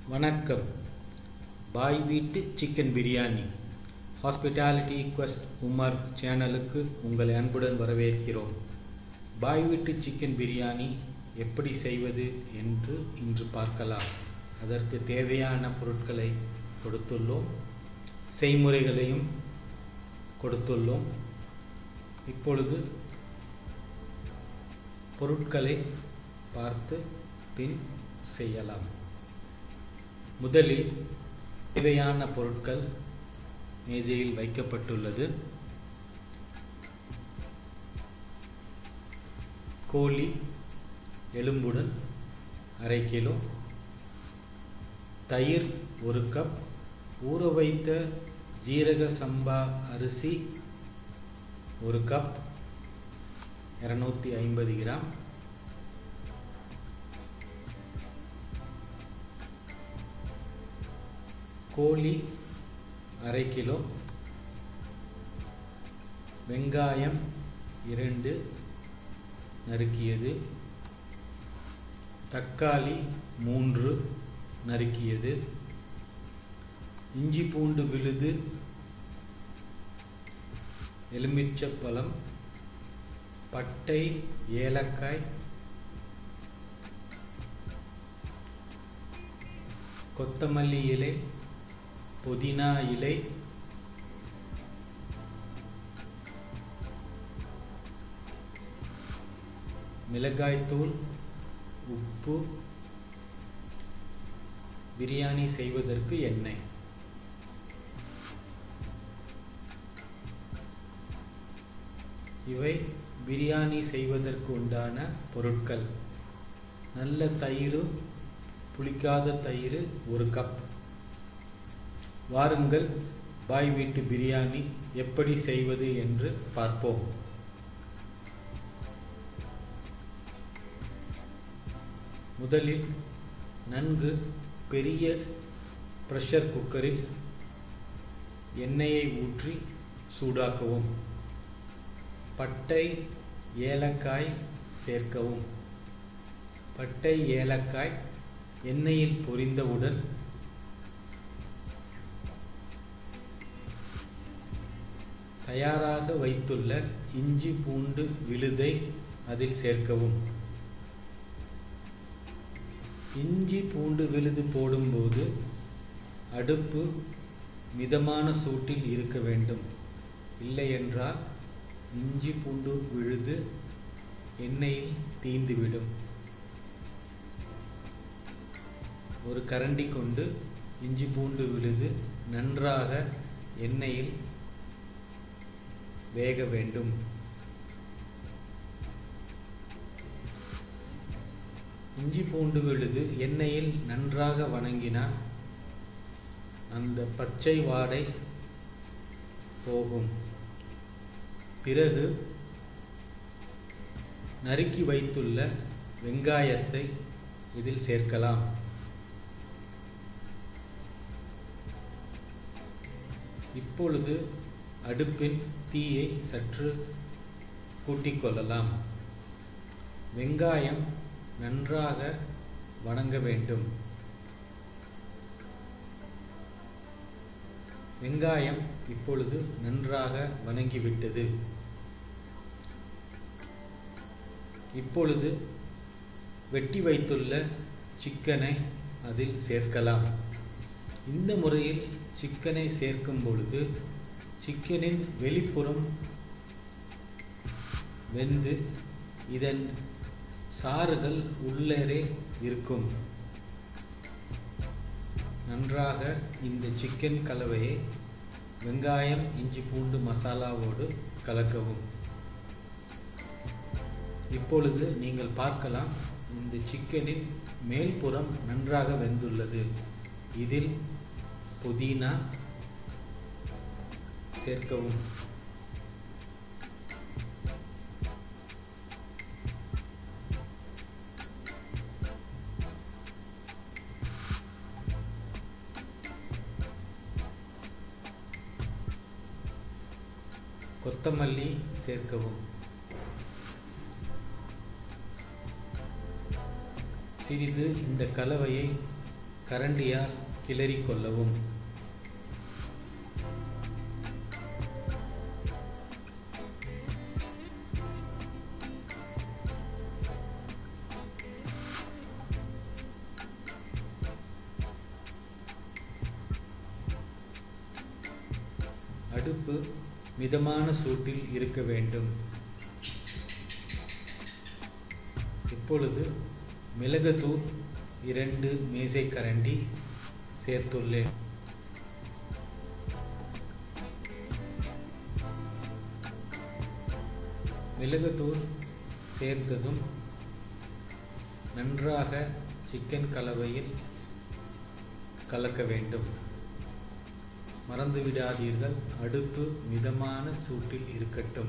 வணக்கம் பாய் வீட்டு chicken biryani hospitality quest Umar சேனலுக்கு உங்களை அன்புடன் வரவேற்கிறோம் பாய் வீட்டு சிக்கன் பிரியாணி எப்படி செய்வது என்று இன்று பார்க்கலாம் அதற்கு தேவையான பொருட்களை கொடுத்துள்ளோம் செய்முறைகளையும் கொடுத்துள்ளோம் இப்பொழுது பொருட்களை பார்த்து பின் செய்யலாம் முதலில் தேவையான பொருட்கள் மேஜையில் வைக்கப்பட்டுள்ளது கோழி எலும்புடன் அரை கிலோ தயிர் ஒரு கப் ஊற வைத்த ஜீரக சம்பா அரிசி ஒரு கப் இரநூத்தி ஐம்பது கிராம் கோழி அரை கிலோ வெங்காயம் இரண்டு நறுக்கியது தக்காளி மூன்று நறுக்கியது இஞ்சி பூண்டு விழுது எலுமிச்சப்பழம் பட்டை ஏலக்காய் கொத்தமல்லி இலை புதினா இலை மிளகாய்த்தூள் உப்பு பிரியாணி செய்வதற்கு எண்ணெய் இவை பிரியாணி செய்வதற்கு உண்டான பொருட்கள் நல்ல தயிர் புளிக்காத தயிர் ஒரு கப் வாருங்கள் பாய் வீட்டு பிரியாணி எப்படி செய்வது என்று பார்ப்போம் முதலில் நன்கு பெரிய ப்ரெஷர் குக்கரில் எண்ணெயை ஊற்றி சூடாக்கவும் பட்டை ஏலக்காய் சேர்க்கவும் பட்டை ஏலக்காய் எண்ணெயில் பொரிந்தவுடன் தயாராக வைத்துள்ள இஞ்சி பூண்டு விழுதை அதில் சேர்க்கவும் இஞ்சி பூண்டு விழுது போடும்போது அடுப்பு மிதமான சூட்டில் இருக்க வேண்டும் இல்லை என்றால் இஞ்சி பூண்டு விழுது எண்ணெயில் தீந்துவிடும் ஒரு கரண்டி கொண்டு இஞ்சி பூண்டு விழுது நன்றாக எண்ணெயில் வேக வேண்டும் இஞ்சி பூண்டு விழுது எண்ணெயில் நன்றாக வணங்கினால் அந்த பச்சை வாடை போகும் பிறகு நறுக்கி வைத்துள்ள வெங்காயத்தை இதில் சேர்க்கலாம் இப்பொழுது அடுப்பின் தீயை சற்று கூட்டிக் கொள்ளலாம் வெங்காயம் நன்றாக வணங்க வேண்டும் வெங்காயம் இப்பொழுது நன்றாக வணங்கிவிட்டது இப்பொழுது வெட்டி வைத்துள்ள சிக்கனை அதில் சேர்க்கலாம் இந்த முறையில் சிக்கனை சேர்க்கும் பொழுது சிக்கனின் வெளிப்புறம் வெந்து இதன் சாறுகள் உள்ளேறே இருக்கும் நன்றாக இந்த சிக்கன் கலவையை வெங்காயம் இஞ்சி பூண்டு மசாலாவோடு கலக்கவும் இப்பொழுது நீங்கள் பார்க்கலாம் இந்த சிக்கனின் மேல்புறம் நன்றாக வெந்துள்ளது இதில் புதினா சேர்க்கவும் கொத்தமல்லி சேர்க்கவும் சிறிது இந்த கலவையை கரண்டியால் கிளறிக் கொள்ளவும் அடுப்பு மிதமான சூட்டில் இருக்க வேண்டும் இப்பொழுது மிளகுத்தூள் இரண்டு மேசைக்கரண்டி சேர்த்துள்ளேன் மிளகுத்தூள் சேர்த்ததும் நன்றாக சிக்கன் கலவையில் கலக்க வேண்டும் மறந்து விடாதீர்கள் அடுப்பு மிதமான சூட்டில் இருக்கட்டும்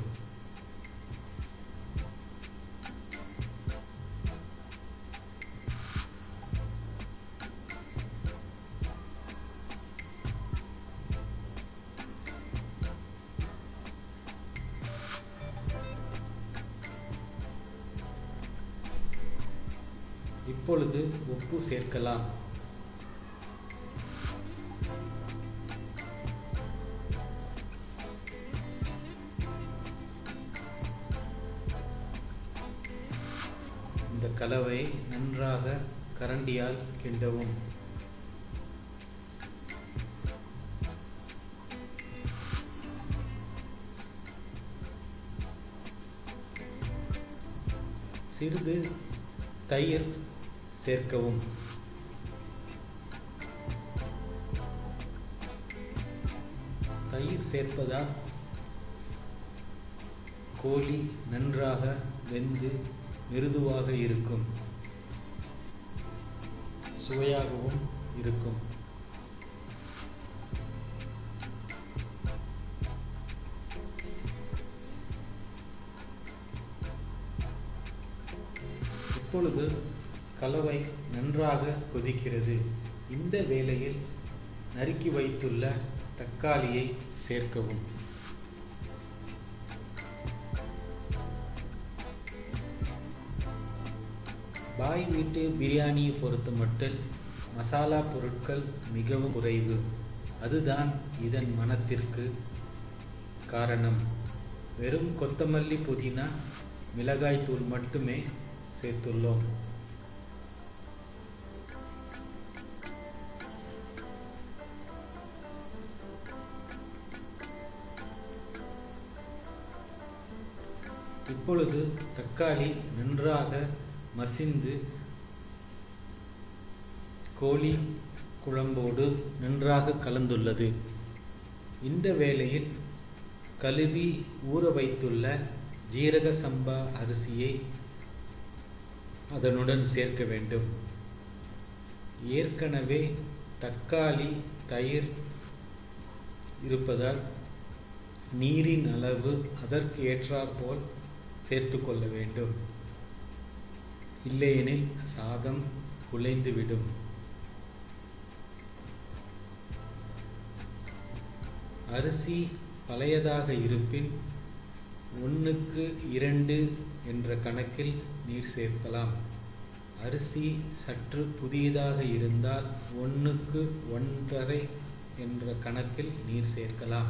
இப்பொழுது உப்பு சேர்க்கலாம் இந்த கலவை நன்றாக கரண்டியால் கிண்டவும் சிறிது தயிர் சேர்க்கவும் தயிர் சேர்ப்பதால் கோழி நன்றாக வெந்து மிருதுவாக இருக்கும் சுவையாகவும் இருக்கும் இப்பொழுது கலவை நன்றாக கொதிக்கிறது இந்த வேளையில் நறுக்கி வைத்துள்ள தக்காளியை சேர்க்கவும் பாய் வீட்டு பிரியாணியை பொறுத்த மட்டில் மசாலா பொருட்கள் மிகவும் குறைவு அதுதான் இதன் மனத்திற்கு காரணம் வெறும் கொத்தமல்லி புதினா மிளகாய் தூள் மட்டுமே சேர்த்துள்ளோம் இப்பொழுது தக்காளி நன்றாக மசிந்து கோழி குழம்போடு நன்றாக கலந்துள்ளது இந்த வேளையில் கழுவி ஊற வைத்துள்ள ஜீரக சம்பா அரிசியை அதனுடன் சேர்க்க வேண்டும் ஏற்கனவே தக்காளி தயிர் இருப்பதால் நீரின் அளவு அதற்கு ஏற்றாற்போல் சேர்த்து கொள்ள வேண்டும் இல்லையெனில் சாதம் குலைந்துவிடும் அரிசி பழையதாக இருப்பின் ஒன்றுக்கு இரண்டு என்ற கணக்கில் நீர் சேர்க்கலாம் அரிசி சற்று புதியதாக இருந்தால் ஒன்றுக்கு ஒன்றரை என்ற கணக்கில் நீர் சேர்க்கலாம்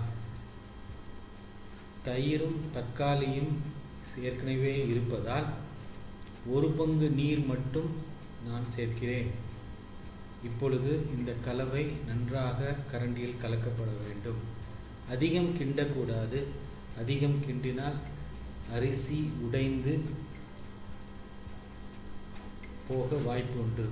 தயிரும் தக்காளியும் ஏற்கனவே இருப்பதால் ஒரு பங்கு நீர் மட்டும் நான் சேர்க்கிறேன் இப்பொழுது இந்த கலவை நன்றாக கரண்டியில் கலக்கப்பட வேண்டும் அதிகம் கிண்டக்கூடாது அதிகம் கிண்டினால் அரிசி உடைந்து போக வாய்ப்பு உண்டு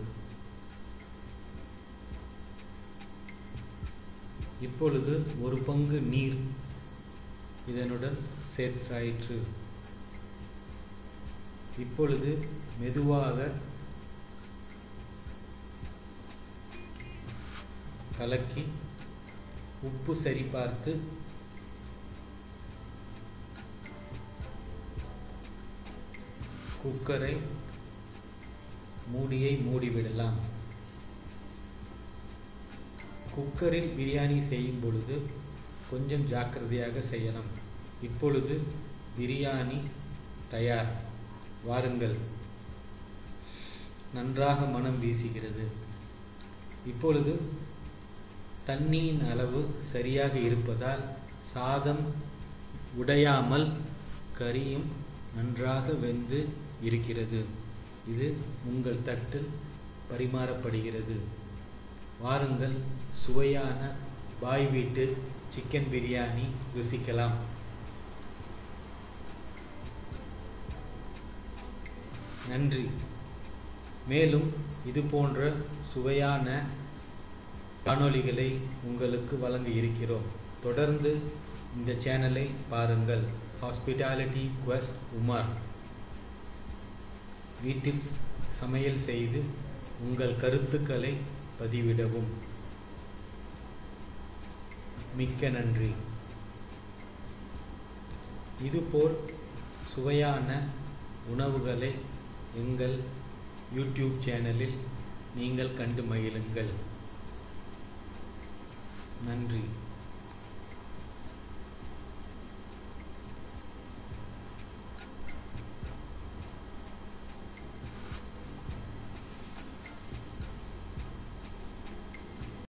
இப்பொழுது ஒரு பங்கு நீர் இதனுடன் சேர்த்தாயிற்று இப்பொழுது மெதுவாக கலக்கி உப்பு சரி பார்த்து குக்கரை மூடியை மூடிவிடலாம் குக்கரில் பிரியாணி செய்யும் பொழுது கொஞ்சம் ஜாக்கிரதையாக செய்யலாம் இப்பொழுது பிரியாணி தயார் வாருங்கள் நன்றாக மனம் வீசுகிறது இப்பொழுது தண்ணியின் அளவு சரியாக இருப்பதால் சாதம் உடையாமல் கறியும் நன்றாக வெந்து இருக்கிறது இது உங்கள் தட்டில் பரிமாறப்படுகிறது வாருங்கள் சுவையான பாய் வீட்டு சிக்கன் பிரியாணி ருசிக்கலாம் நன்றி மேலும் இது போன்ற சுவையான காணொளிகளை உங்களுக்கு வழங்க இருக்கிறோம் தொடர்ந்து இந்த சேனலை பாருங்கள் ஹாஸ்பிட்டாலிட்டி குவெஸ்ட் உமார் வீட்டில் சமையல் செய்து உங்கள் கருத்துக்களை பதிவிடவும் மிக்க நன்றி இதுபோல் சுவையான உணவுகளை எங்கள் யூடியூப் சேனலில் நீங்கள் கண்டு மகிழுங்கள் நன்றி